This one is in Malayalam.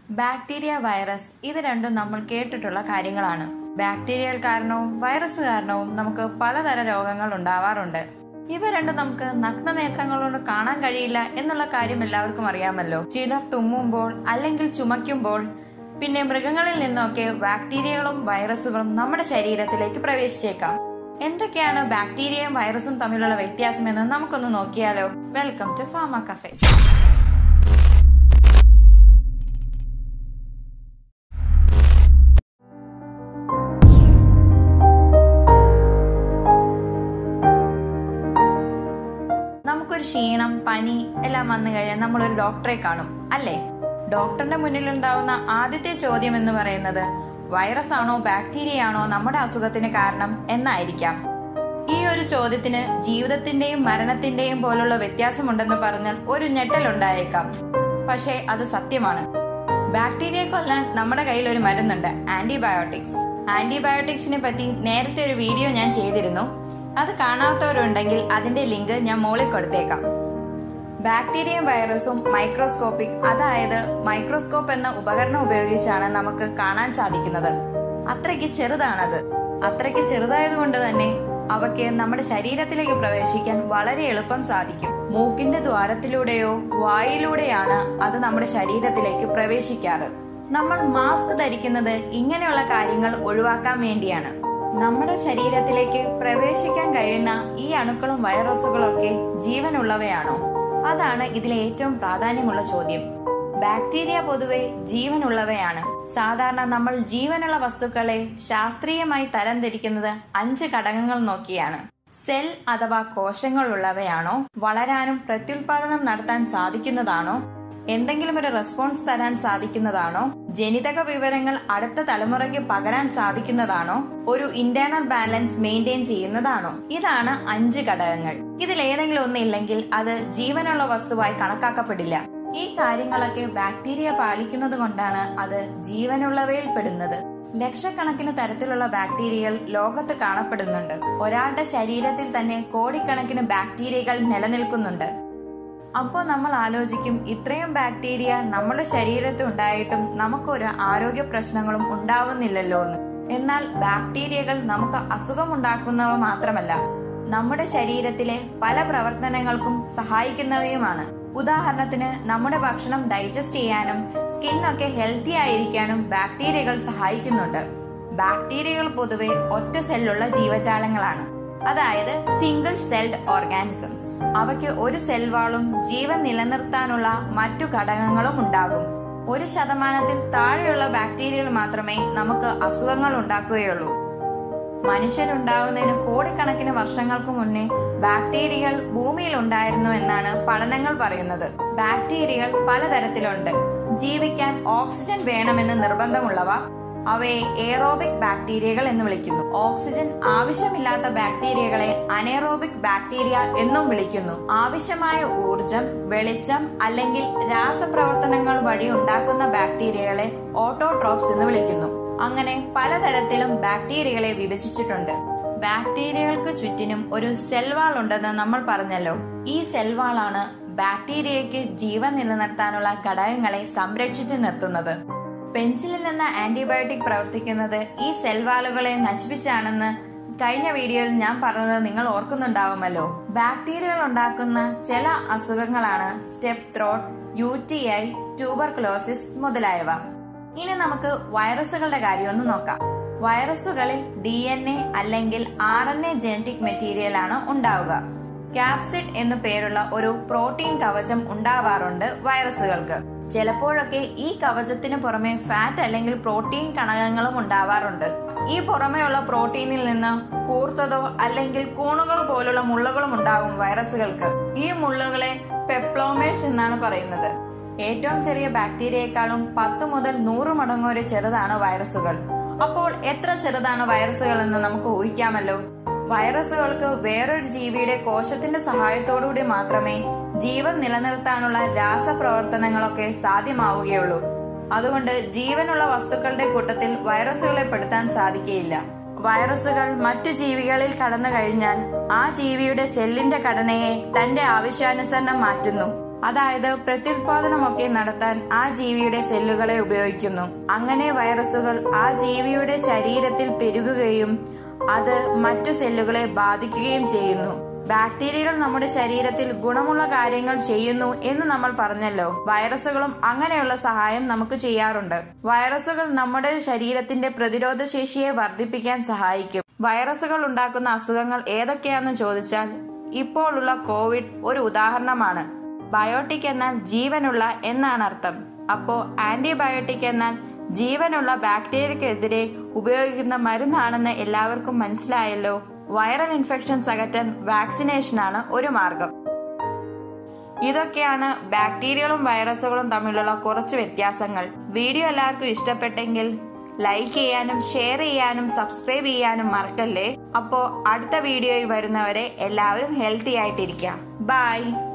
ബാക്ടീരിയ വൈറസ് ഇത് രണ്ടും നമ്മൾ കേട്ടിട്ടുള്ള കാര്യങ്ങളാണ് ബാക്ടീരിയൽ കാരണവും വൈറസ് കാരണവും നമുക്ക് പലതരം രോഗങ്ങൾ ഉണ്ടാവാറുണ്ട് ഇവ രണ്ടും നമുക്ക് നഗ്നനേത്രങ്ങളോട് കാണാൻ കഴിയില്ല എന്നുള്ള കാര്യം എല്ലാവർക്കും അറിയാമല്ലോ ചിലർ തുമ്മുമ്പോൾ അല്ലെങ്കിൽ ചുമയ്ക്കുമ്പോൾ പിന്നെ മൃഗങ്ങളിൽ നിന്നൊക്കെ ബാക്ടീരിയകളും വൈറസുകളും നമ്മുടെ ശരീരത്തിലേക്ക് പ്രവേശിച്ചേക്കാം എന്തൊക്കെയാണ് ബാക്ടീരിയയും വൈറസും തമ്മിലുള്ള വ്യത്യാസമെന്ന് നമുക്കൊന്ന് നോക്കിയാലോ വെൽക്കം ടു ഫാമ കഫേ നമുക്കൊരു ക്ഷീണം പനി എല്ലാം വന്നു കഴിഞ്ഞാൽ നമ്മളൊരു ഡോക്ടറെ കാണും അല്ലേ ഡോക്ടറിന്റെ മുന്നിൽ ഉണ്ടാവുന്ന ആദ്യത്തെ ചോദ്യം എന്ന് പറയുന്നത് വൈറസ് ആണോ ബാക്ടീരിയ ആണോ നമ്മുടെ അസുഖത്തിന് കാരണം എന്നായിരിക്കാം ഈ ഒരു ചോദ്യത്തിന് ജീവിതത്തിന്റെയും മരണത്തിന്റെയും പോലുള്ള വ്യത്യാസമുണ്ടെന്ന് പറഞ്ഞാൽ ഒരു ഞെട്ടലുണ്ടായേക്കാം പക്ഷേ അത് സത്യമാണ് ബാക്ടീരിയയെ കൊല്ലാൻ നമ്മുടെ കയ്യിൽ ഒരു മരുന്നുണ്ട് ആന്റിബയോട്ടിക്സ് ആന്റിബയോട്ടിക്സിനെ പറ്റി നേരത്തെ ഒരു വീഡിയോ ഞാൻ ചെയ്തിരുന്നു അത് കാണാത്തവരുണ്ടെങ്കിൽ അതിന്റെ ലിങ്ക് ഞാൻ മുകളിൽ കൊടുത്തേക്കാം ബാക്ടീരിയയും വൈറസും മൈക്രോസ്കോപ്പിക് അതായത് മൈക്രോസ്കോപ്പ് എന്ന ഉപകരണം ഉപയോഗിച്ചാണ് നമുക്ക് കാണാൻ സാധിക്കുന്നത് അത്രയ്ക്ക് ചെറുതാണത് അത്രയ്ക്ക് ചെറുതായതുകൊണ്ട് തന്നെ അവയ്ക്ക് നമ്മുടെ ശരീരത്തിലേക്ക് പ്രവേശിക്കാൻ വളരെ എളുപ്പം സാധിക്കും മൂക്കിന്റെ ദ്വാരത്തിലൂടെയോ വായിലൂടെയാണ് അത് നമ്മുടെ ശരീരത്തിലേക്ക് പ്രവേശിക്കാറ് നമ്മൾ മാസ്ക് ധരിക്കുന്നത് ഇങ്ങനെയുള്ള കാര്യങ്ങൾ ഒഴിവാക്കാൻ വേണ്ടിയാണ് നമ്മുടെ ശരീരത്തിലേക്ക് പ്രവേശിക്കാൻ കഴിയുന്ന ഈ അണുക്കളും വൈറസുകളും ഒക്കെ ജീവനുള്ളവയാണോ അതാണ് ഇതിലെ ഏറ്റവും പ്രാധാന്യമുള്ള ചോദ്യം ബാക്ടീരിയ പൊതുവെ ജീവനുള്ളവയാണ് സാധാരണ നമ്മൾ ജീവനുള്ള വസ്തുക്കളെ ശാസ്ത്രീയമായി തരംതിരിക്കുന്നത് അഞ്ച് ഘടകങ്ങൾ നോക്കിയാണ് സെൽ അഥവാ കോശങ്ങളുള്ളവയാണോ വളരാനും പ്രത്യുൽപാദനം നടത്താൻ സാധിക്കുന്നതാണോ എന്തെങ്കിലും ഒരു റെസ്പോൺസ് തരാൻ സാധിക്കുന്നതാണോ ജനിതക വിവരങ്ങൾ അടുത്ത തലമുറയ്ക്ക് പകരാൻ സാധിക്കുന്നതാണോ ഒരു ഇന്റേണൽ ബാലൻസ് മെയിൻറ്റെയിൻ ചെയ്യുന്നതാണോ ഇതാണ് അഞ്ച് ഘടകങ്ങൾ ഇതിൽ ഏതെങ്കിലും ഒന്നില്ലെങ്കിൽ അത് ജീവനുള്ള വസ്തുവായി കണക്കാക്കപ്പെടില്ല ഈ കാര്യങ്ങളൊക്കെ ബാക്ടീരിയ പാലിക്കുന്നത് കൊണ്ടാണ് അത് ജീവനുള്ളവയിൽ പെടുന്നത് ലക്ഷക്കണക്കിന് തരത്തിലുള്ള ബാക്ടീരിയകൾ ലോകത്ത് കാണപ്പെടുന്നുണ്ട് ഒരാളുടെ ശരീരത്തിൽ തന്നെ കോടിക്കണക്കിന് ബാക്ടീരിയകൾ നിലനിൽക്കുന്നുണ്ട് അപ്പോൾ നമ്മൾ ആലോചിക്കും ഇത്രയും ബാക്ടീരിയ നമ്മുടെ ശരീരത്തിൽ ഉണ്ടായിട്ടും നമുക്കൊരു ആരോഗ്യ പ്രശ്നങ്ങളും ഉണ്ടാവുന്നില്ലല്ലോ എന്ന് എന്നാൽ ബാക്ടീരിയകൾ നമുക്ക് അസുഖമുണ്ടാക്കുന്നവ മാത്രമല്ല നമ്മുടെ ശരീരത്തിലെ പല പ്രവർത്തനങ്ങൾക്കും സഹായിക്കുന്നവയുമാണ് ഉദാഹരണത്തിന് നമ്മുടെ ഭക്ഷണം ഡൈജസ്റ്റ് ചെയ്യാനും സ്കിന്നൊക്കെ ഹെൽത്തി ആയിരിക്കാനും ബാക്ടീരിയകൾ സഹായിക്കുന്നുണ്ട് ബാക്ടീരിയകൾ പൊതുവെ ഒറ്റ സെല്ലുള്ള ജീവജാലങ്ങളാണ് അതായത് സിംഗിൾ സെൽഡ് ഓർഗാനിസംസ് അവയ്ക്ക് ഒരു സെൽവാളും ജീവൻ നിലനിർത്താനുള്ള മറ്റു ഘടകങ്ങളും ഉണ്ടാകും ഒരു ശതമാനത്തിൽ താഴെയുള്ള ബാക്ടീരിയകൾ മാത്രമേ നമുക്ക് അസുഖങ്ങൾ ഉണ്ടാക്കുകയുള്ളൂ മനുഷ്യരുണ്ടാവുന്നതിന് കോടിക്കണക്കിന് വർഷങ്ങൾക്ക് മുന്നേ ബാക്ടീരിയകൾ ഭൂമിയിൽ ഉണ്ടായിരുന്നു എന്നാണ് പഠനങ്ങൾ പറയുന്നത് ബാക്ടീരിയകൾ പലതരത്തിലുണ്ട് ജീവിക്കാൻ ഓക്സിജൻ വേണമെന്ന് നിർബന്ധമുള്ളവ അവയെ എയറോബിക് ബാക്ടീരിയകൾ എന്ന് വിളിക്കുന്നു ഓക്സിജൻ ആവശ്യമില്ലാത്ത ബാക്ടീരിയകളെ അനേറോബിക് ബാക്ടീരിയ എന്നും വിളിക്കുന്നു ആവശ്യമായ ഊർജം വെളിച്ചം അല്ലെങ്കിൽ രാസപ്രവർത്തനങ്ങൾ വഴി ഉണ്ടാക്കുന്ന ബാക്ടീരിയകളെ ഓട്ടോട്രോപ്സ് എന്ന് വിളിക്കുന്നു അങ്ങനെ പലതരത്തിലും ബാക്ടീരിയകളെ വിഭജിച്ചിട്ടുണ്ട് ബാക്ടീരിയകൾക്ക് ചുറ്റിനും ഒരു സെൽവാൾ ഉണ്ടെന്ന് നമ്മൾ പറഞ്ഞല്ലോ ഈ സെൽവാളാണ് ബാക്ടീരിയയ്ക്ക് ജീവൻ നിലനിർത്താനുള്ള ഘടകങ്ങളെ സംരക്ഷിച്ചു നിർത്തുന്നത് പെൻസിലിൽ എന്ന ആന്റിബയോട്ടിക് പ്രവർത്തിക്കുന്നത് ഈ സെൽവാളുകളെ നശിപ്പിച്ചാണെന്ന് കഴിഞ്ഞ വീഡിയോയിൽ ഞാൻ പറഞ്ഞത് നിങ്ങൾ ഓർക്കുന്നുണ്ടാവുമല്ലോ ബാക്ടീരിയകൾ ഉണ്ടാക്കുന്ന ചില അസുഖങ്ങളാണ് strep throat U T I tuberculosis മുതലായവ ഇനി നമുക്ക് വൈറസുകളുടെ കാര്യം ഒന്ന് നോക്കാം വൈറസുകളിൽ ഡി എൻ എ അല്ലെങ്കിൽ R N A genetic material ആണ് ഉണ്ടാവുക ക്യാപ്സിഡ് എന്നു പേരുള്ള ഒരു പ്രോട്ടീൻ കവചം ഉണ്ടാവാറുണ്ട് വൈറസുകൾക്ക് ചിലപ്പോഴൊക്കെ ഈ കവചത്തിന് പുറമെ ഫാറ്റ് അല്ലെങ്കിൽ പ്രോട്ടീൻ കണകങ്ങളും ഉണ്ടാവാറുണ്ട് ഈ പുറമെയുള്ള പ്രോട്ടീനിൽ നിന്ന് കൂർത്തതോ അല്ലെങ്കിൽ കൂണുകൾ പോലുള്ള മുള്ളുകളും ഉണ്ടാകും വൈറസുകൾക്ക് ഈ മുള്ളുകളെ പെപ്ലോമേഴ്സ് എന്നാണ് പറയുന്നത് ഏറ്റവും ചെറിയ ബാക്ടീരിയയെക്കാളും പത്ത് മുതൽ നൂറ് മടങ്ങ് വരെ ചെറുതാണ് വൈറസുകൾ അപ്പോൾ എത്ര ചെറുതാണ് വൈറസുകൾ എന്ന് നമുക്ക് ഊഹിക്കാമല്ലോ വൈറസുകൾക്ക് വേറൊരു ജീവിയുടെ കോശത്തിന്റെ സഹായത്തോടുകൂടി മാത്രമേ ജീവൻ നിലനിർത്താനുള്ള രാസപ്രവർത്തനങ്ങളൊക്കെ സാധ്യമാവുകയുള്ളൂ അതുകൊണ്ട് ജീവനുള്ള വസ്തുക്കളുടെ കൂട്ടത്തിൽ വൈറസുകളെ പെടുത്താൻ സാധിക്കുകയില്ല വൈറസുകൾ മറ്റു ജീവികളിൽ കടന്നു കഴിഞ്ഞാൽ ആ ജീവിയുടെ സെല്ലിന്റെ ഘടനയെ തന്റെ ആവശ്യാനുസരണം മാറ്റുന്നു അതായത് പ്രത്യുൽപാദനമൊക്കെ നടത്താൻ ആ ജീവിയുടെ സെല്ലുകളെ ഉപയോഗിക്കുന്നു അങ്ങനെ വൈറസുകൾ ആ ജീവിയുടെ ശരീരത്തിൽ പെരുകുകയും അത് മറ്റു സെല്ലുകളെ ബാധിക്കുകയും ചെയ്യുന്നു ബാക്ടീരിയകൾ നമ്മുടെ ശരീരത്തിൽ ഗുണമുള്ള കാര്യങ്ങൾ ചെയ്യുന്നു എന്ന് നമ്മൾ പറഞ്ഞല്ലോ വൈറസുകളും അങ്ങനെയുള്ള സഹായം നമുക്ക് ചെയ്യാറുണ്ട് വൈറസുകൾ നമ്മുടെ ശരീരത്തിന്റെ പ്രതിരോധ ശേഷിയെ വർദ്ധിപ്പിക്കാൻ സഹായിക്കും വൈറസുകൾ ഉണ്ടാക്കുന്ന അസുഖങ്ങൾ ഏതൊക്കെയാണെന്ന് ചോദിച്ചാൽ ഇപ്പോഴുള്ള കോവിഡ് ഒരു ഉദാഹരണമാണ് ബയോട്ടിക് എന്നാൽ ജീവനുള്ള എന്നാണ് അർത്ഥം അപ്പോ ആന്റിബയോട്ടിക് എന്നാൽ ജീവനുള്ള ബാക്ടീരിയക്കെതിരെ ഉപയോഗിക്കുന്ന മരുന്നാണെന്ന് എല്ലാവർക്കും മനസ്സിലായല്ലോ വൈറൽ ഇൻഫെക്ഷൻസ് അകറ്റാൻ വാക്സിനേഷനാണ് ഒരു മാർഗം ഇതൊക്കെയാണ് ബാക്ടീരിയകളും വൈറസുകളും തമ്മിലുള്ള കുറച്ച് വ്യത്യാസങ്ങൾ വീഡിയോ എല്ലാവർക്കും ഇഷ്ടപ്പെട്ടെങ്കിൽ ലൈക്ക് ചെയ്യാനും ഷെയർ ചെയ്യാനും സബ്സ്ക്രൈബ് ചെയ്യാനും മറക്കല്ലേ അപ്പോ അടുത്ത വീഡിയോയിൽ വരുന്നവരെ എല്ലാവരും ഹെൽത്തി ആയിട്ടിരിക്കാം ബൈ